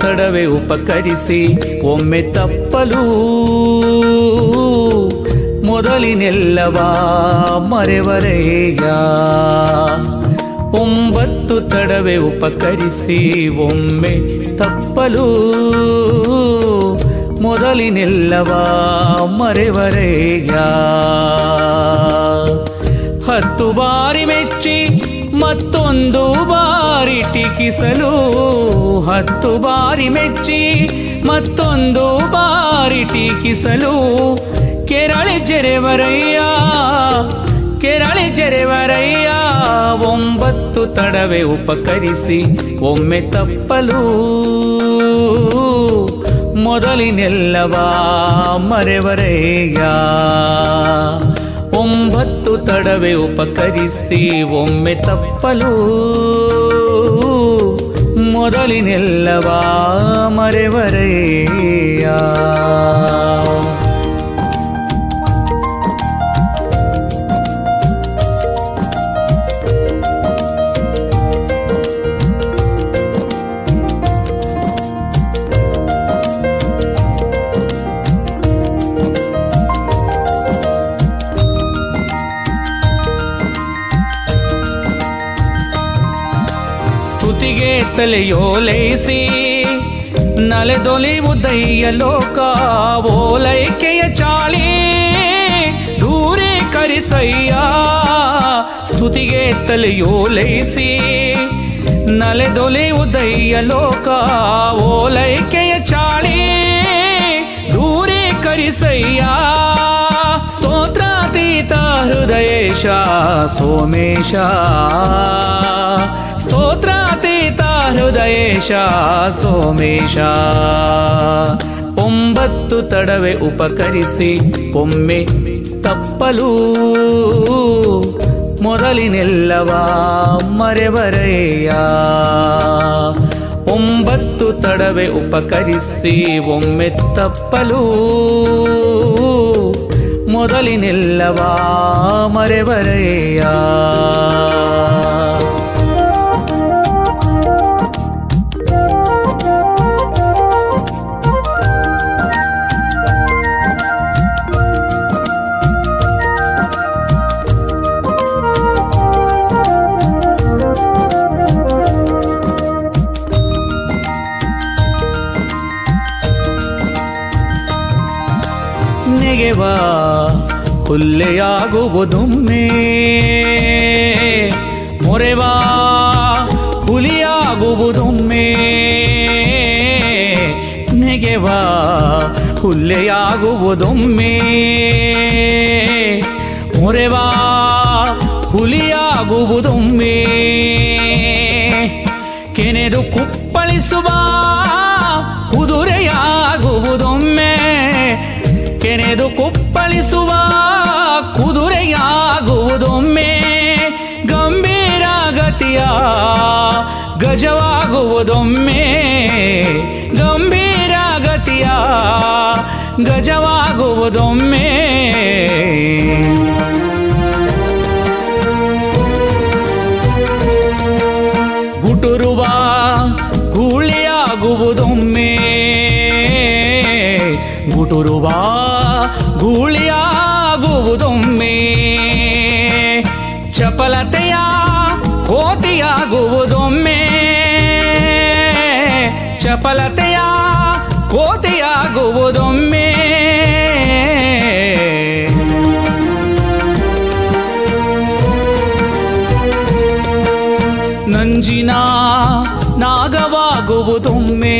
ತಡವೆ ಉಪಕರಿಸಿ ಒಮ್ಮೆ ತಪ್ಪಲು ಮೊದಲಿನೆಲ್ಲವ ಮರೆವರೆಯ ಒಂಬತ್ತು ತಡವೆ ಉಪಕರಿಸಿ ಒಮ್ಮೆ ತಪ್ಪಲು ಮೊದಲಿನೆಲ್ಲವ ಮರೆವರೆಯ ಹತ್ತು ಬಾರಿ ಮೆಚ್ಚಿ ಮತ್ತೊಂದು ಬಾರಿ ಟೀಕಿಸಲು ಹತ್ತು ಬಾರಿ ಮೆಚ್ಚಿ ಮತ್ತೊಂದು ಬಾರಿ ಟೀಕಿಸಲು ಕೆರಳಿ ಜೆರೆವರಯ್ಯ ಕೆರಳಿ ಜೆರೆವರಯ್ಯ ಒಂಬತ್ತು ತಡವೆ ಉಪಕರಿಸಿ ಒಮ್ಮೆ ತಪ್ಪಲು ಮೊದಲಿನೆಲ್ಲವ ಮರೆವರೆಯ ಒಂಬತ್ತು ತಡವೆ ಉಪಕರಿಸಿ ಒಮ್ಮೆ ತಪ್ಪಲು ಮೊದಲಿನೆಲ್ಲವ ಮರೆವರೆಯ ಸ್ತುತಿಗೆ ತಲೆಯೋಲೈಸಿ ನಲೆದೊಲಿವುದಯ್ಯ ಲೋಕ ಓಲೈಕೆಯ ಚಾಳಿ ದೂರೇ ಕರಿಸಯ್ಯ ಸ್ತುತಿಗೆ ತಲೆಯೋಲೈಸಿ ನಲೆದೊಲಿವುದಯ್ಯ ಲೋಕ ಓಲೈಕೆಯ ಚಾಳಿ ದೂರೇ ಕರಿಸಯ್ಯ ಸ್ತೋತ್ರಾತೀತ ಹೃದಯೇಶ ಸೋಮೇಶ ಸ್ತೋತ್ರಾತೀತ ಹೃದಯೇಶ ಸೋಮೇಶ ಒಂಬತ್ತು ತಡವೆ ಉಪಕರಿಸಿ ಒಮ್ಮೆ ತಪ್ಪಲು ಮೊದಲಿನೆಲ್ಲವ ಮರೆವರೆಯ ಒಂಬತ್ತು ತಡವೆ ಉಪಕರಿಸಿ ಒಮ್ಮೆ ತಪ್ಪಲು ಮೊದಲಿನೆಲ್ಲವ ಮರೆವರೆಯ ನೆಗೆವ ಹುಲ್ಲೆಯಾಗುವುದೊಮ್ಮೆ ಮೊರೆವಾ ಹುಲಿಯಾಗುವುದೊಮ್ಮೆ ನೆಗೆವ ಹುಲ್ಲೆಯಾಗುವುದೊಮ್ಮೆ ಮೊರೆವಾ ಹುಲಿಯಾಗುವುದೊಮ್ಮೆ ಕೆನೆದು ಕುಪ್ಪಳಿಸುವ ಕುದುರೆಯಾಗುವುದೊಮ್ಮೆ ಕೆನೆದು ಕುಪ್ಪಳಿಸುವ ಕುದುರೆಯಾಗುವುದೊಮ್ಮೆ ಗಂಭೀರ ಗತಿಯ ಗಜವಾಗುವುದೊಮ್ಮೆ ಗಂಭೀರ ಗತಿಯ ಗಜವಾಗುವುದೊಮ್ಮೆ ಗುಟುರುವ ಗೂಳಿಯಾಗುವುದೊಮ್ಮೆ ಗುಟುರುವ ಗೂಳಿಯಾಗುವುದೊಮ್ಮೆ ಚಪಲತೆಯ ಕೋತಿಯಾಗುವುದೊಮ್ಮೆ ಚಪಲತೆಯ ಕೋತಿಯಾಗುವುದೊಮ್ಮೆ ನಂಜಿನ ನಾಗವಾಗುವುದೊಮ್ಮೆ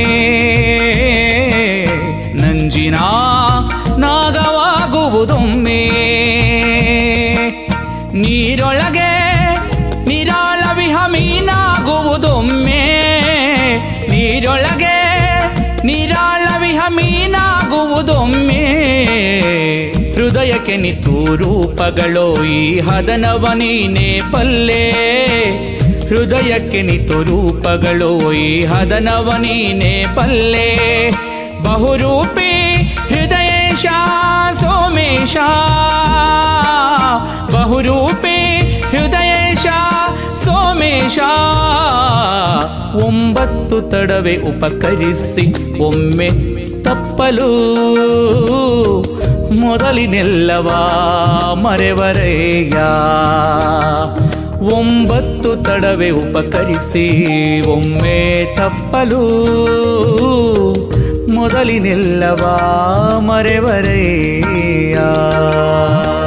ನಂಜಿನ ನಾಗವಾಗುವುದೊಮ್ಮೆ ನೀರೊಳಗೆ ನಿರಾಳ ವಿಹಮೀನಾಗುವುದೊಮ್ಮೆ ನೀರೊಳಗೆ ನಿರಾಳ ವಿಹಮೀನಾಗುವುದೊಮ್ಮೆ ಹೃದಯಕ್ಕೆ ನಿತು ರೂಪಗಳು ಈ ಹದನವ ನೀನೇ ಪಲ್ಲೆ ಹೃದಯಕ್ಕೆ ನಿತು ರೂಪಗಳು ಈ ಹದನವ ನೀನೇ ಪಲ್ಲೆ ಬಹುರೂಪಿ ಹೃದಯೇಶ ಸೋಮೇಶ ಬಹುರೂಪಿ ಹೃದಯೇಶ ಸೋಮೇಶ ಸೋಮೇಶ ಒಂಬತ್ತು ತಡವೆ ಉಪಕರಿಸಿ ಒಮ್ಮೆ ತಪ್ಪಲು ಮೊದಲಿನೆಲ್ಲವಾ ಮರೆವರೆಯ ಒಂಬತ್ತು ತಡವೆ ಉಪಕರಿಸಿ ಒಮ್ಮೆ ತಪ್ಪಲು ಮೊದಲಿನೆಲ್ಲವಾ ಮರೆವರೆಯ